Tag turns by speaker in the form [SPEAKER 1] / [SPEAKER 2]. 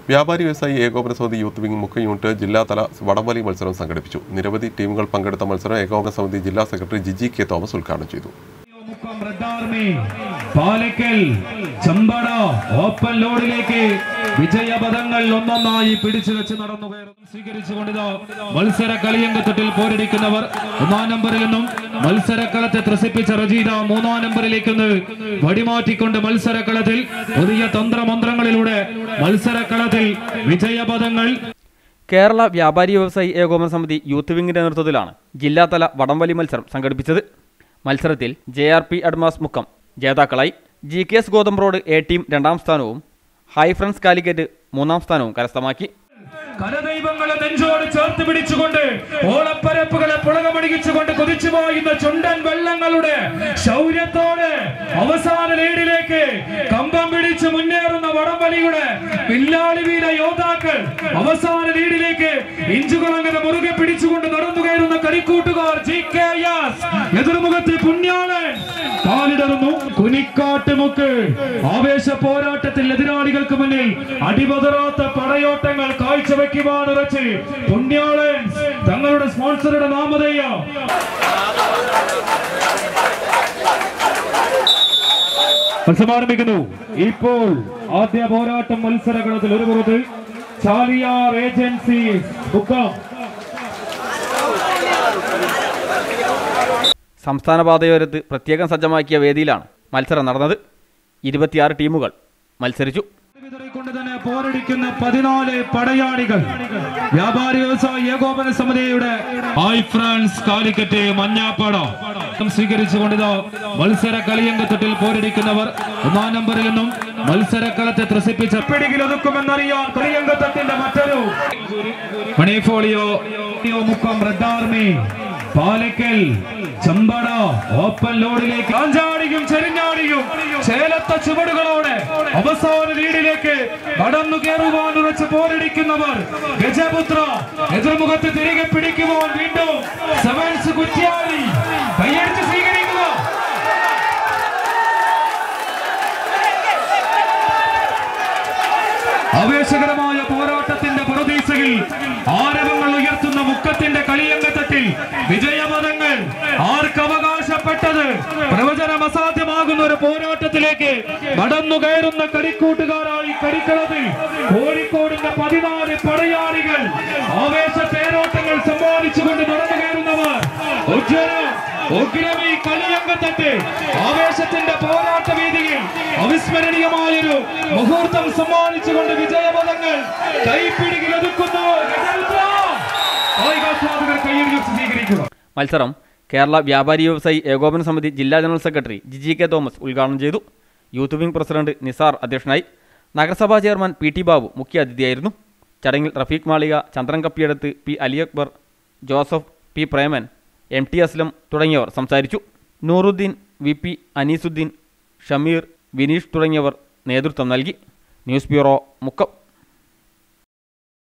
[SPEAKER 1] വ്യാപാരി വ്യവസായി ഏകോപന സമിതി യൂത്ത് വിംഗ് മുഖ്യ യൂണിറ്റ് ജില്ലാതല വടംവലി മത്സരം സംഘടിപ്പിച്ചു നിരവധി ടീമുകൾ പങ്കെടുത്ത മത്സരം ഏകോപന സമിതി ജില്ലാ സെക്രട്ടറി ജിജി കെ തോമസ് ഉദ്ഘാടനം ചെയ്തു
[SPEAKER 2] മുക്കം റെഡ് ആർമി പാലക്കൽ ചമ്പട ഓപ്പൺ ലോഡിലേക്ക് വിജയപദങ്ങൾ ഒന്നൊന്നായി പിടിച്ചു വെച്ച് നടന്നു കയറും സ്വീകരിച്ചുകൊണ്ടിതാ മത്സര കളിയങ്കത്തൊട്ടിൽ പോരടിക്കുന്നവർ ഒന്നാം നമ്പറിൽ നിന്നും മത്സരക്കളത്തെ ത്രസിപ്പിച്ച റജീദ മൂന്നാം നമ്പറിലേക്കൊന്ന് വടിമാറ്റിക്കൊണ്ട് മത്സരക്കളത്തിൽ പുതിയ തന്ത്രമന്ത്രങ്ങളിലൂടെ മത്സരക്കളത്തിൽ വിജയപദങ്ങൾ
[SPEAKER 3] കേരള വ്യാപാരി വ്യവസായി ഏകോപന സമിതി യൂത്ത് വിങ്ങിന്റെ നേതൃത്വത്തിലാണ് ജില്ലാതല വടംവലി മത്സരം സംഘടിപ്പിച്ചത് മത്സരത്തിൽ ജെ ആർ പി അഡ്മാസ് മുക്കം ജേതാക്കളായി ജി കെ എസ് ഗോതമ്പ് റോഡ് എ ടീം രണ്ടാം സ്ഥാനവും ഹൈ ഫ്രണ്ട്സ് കാലിക്കറ്റ് മൂന്നാം സ്ഥാനവും കരസ്ഥമാക്കി
[SPEAKER 2] കരദൈവങ്ങളെ നെഞ്ചോട് ചേർത്ത് പിടിച്ചുകൊണ്ട് ഓളപ്പരപ്പുകളെ പുളകമടിച്ചുകൊണ്ട് കുതിച്ചു പോയുന്ന ചുണ്ടൻ വെള്ളങ്ങളുടെ ശൗര്യത്തോടെ അവസാന ലീഡിലേക്ക് കമ്പം പിടിച്ച് മുന്നേറുന്ന വടംവലിയുടെ പില്ലാളി വീര യോദ്ധാക്കൾ അവസാന ലീഡിലേക്ക് ഇഞ്ചുകളങ്ങനെ മുറുകെ പിടിച്ചുകൊണ്ട് നടന്നു കയറുന്ന കളിക്കൂട്ടുകാർ ജി കെ യാസ് എതിർമുഖത്ത് പുണ്യാളൻ കാലിടറുന്നു കുനിക്കാട്ടുമുക്ക് ആവേശ പോരാട്ടത്തിൽ എതിരാളികൾക്ക് മുന്നിൽ അടിപതറാത്ത പടയോട്ടങ്ങൾ കാഴ്ചവെക്കുവാൻ ഉറച്ച് പുണ്യാളൻ തങ്ങളുടെ സ്പോൺസറുടെ നാമധേയം മത്സരം ആരംഭിക്കുന്നു ഇപ്പോൾ ആദ്യ പോരാട്ടം മത്സരകളത്തിൽ ഒരു പുറത്ത് ചാലിയാർ ഏജൻസി മുക്കം
[SPEAKER 3] സംസ്ഥാന പാതയോരത്ത് പ്രത്യേകം സജ്ജമാക്കിയ വേദിയിലാണ് മത്സരം നടന്നത് ഇരുപത്തിയാറ് ടീമുകൾ മത്സരിച്ചു
[SPEAKER 2] കൊണ്ട് തന്നെ പോരടിക്കുന്ന പതിനാല് പടയാളികൾ വ്യാപാരി വ്യവസായ ഏകോപന സമിതിയുടെ ഹായ് ഫ്രാൻസ് കാലിക്കറ്റ് മഞ്ഞാപ്പട സ്വീകരിച്ചുകൊണ്ട് ഇതാ മത്സര കളിയങ്കത്തൊട്ടിൽ പോരടിക്കുന്നവർ ഒന്നാം നമ്പറിൽ നിന്നും മത്സരക്കളത്തെ ത്രസിപ്പിച്ച പിടികിൽ ഒതുക്കുമെന്നറിയാൻ കളിയങ്കത്തട്ടിന്റെ മറ്റൊരു മണിഫോളിയോ മുക്കം റെഡ് ആർമി പാലക്കൽ ചമ്പട ഓപ്പൺ ലോഡിലേക്ക് കാഞ്ചാടിയും ചെരിഞ്ഞാടിയും ചേലത്ത ചുവടുകളോടെ അവസാന ലീഡിലേക്ക് കടന്നു കയറുവാൻ ഉറച്ച് പോരടിക്കുന്നവർ ഗജപുത്ര എതിർമുഖത്ത് തിരികെ പിടിക്കുവാൻ വീണ്ടും സെവൻസ് കുറ്റ്യാടി കൈയടിച്ച് സ്വീകരിക്കുക ആവേശകരമായ പോരാട്ടത്തിന്റെ പുറതീസയിൽ ആരവങ്ങൾ ഉയർത്തുന്ന മുക്കത്തിന്റെ കളിയങ്കത്തട്ടിൽ വിജയമതങ്ങൾ ആർക്ക് അവകാശപ്പെട്ടത് പ്രവചനം അസാധ്യമാകുന്ന ഒരു പോരാട്ടത്തിലേക്ക് നടന്നു കയറുന്ന കളിക്കൂട്ടുകാരായി കളിക്കളത്തിൽ കോഴിക്കോടിന്റെ പതിനാല് പടയാളികൾ ആവേശ തേരോട്ടങ്ങൾ സമ്മാനിച്ചുകൊണ്ട് നടന്നു കയറുന്നവർ ഉജ്ജ്വലം ഉഗ്രമി കളിയങ്കത്തട്ട് ആവേശത്തിന്റെ പോരാട്ട വേദിയിൽ അവിസ്മരണീയമായൊരു മുഹൂർത്തം സമ്മാനിച്ചുകൊണ്ട് വിജയപദങ്ങൾ കൈപ്പിടിയിൽ ഒതുക്കുന്നു ഗജപുത്ര. കായികാസ്വാദകർ കൈയടിച്ച് സ്വീകരിക്കുക
[SPEAKER 3] മത്സരം കേരള വ്യാപാരി വ്യവസായി ഏകോപന സമിതി ജില്ലാ general secretary Jiji K Thomas ഉദ്ഘാടനം ചെയ്തു യൂത്ത് വിംഗ് പ്രസിഡന്റ് നിസാർ അധ്യക്ഷനായി നഗരസഭാ ചെയർമാൻ പി ടി ബാബു മുഖ്യ അതിഥിയായിരുന്നു ചടങ്ങിൽ Rafeeq Malika Chandran Kappiyadath P Ali Akbar Joseph P Preman M T Aslam തുടങ്ങിയവർ സംസാരിച്ചു നൂറുദ്ദീൻ വി പി അനീസുദ്ദീൻ ഷമീർ വിനീഷ് തുടങ്ങിയവർ നേതൃത്വം നൽകി ന്യൂസ് ബ്യൂറോ മുക്കം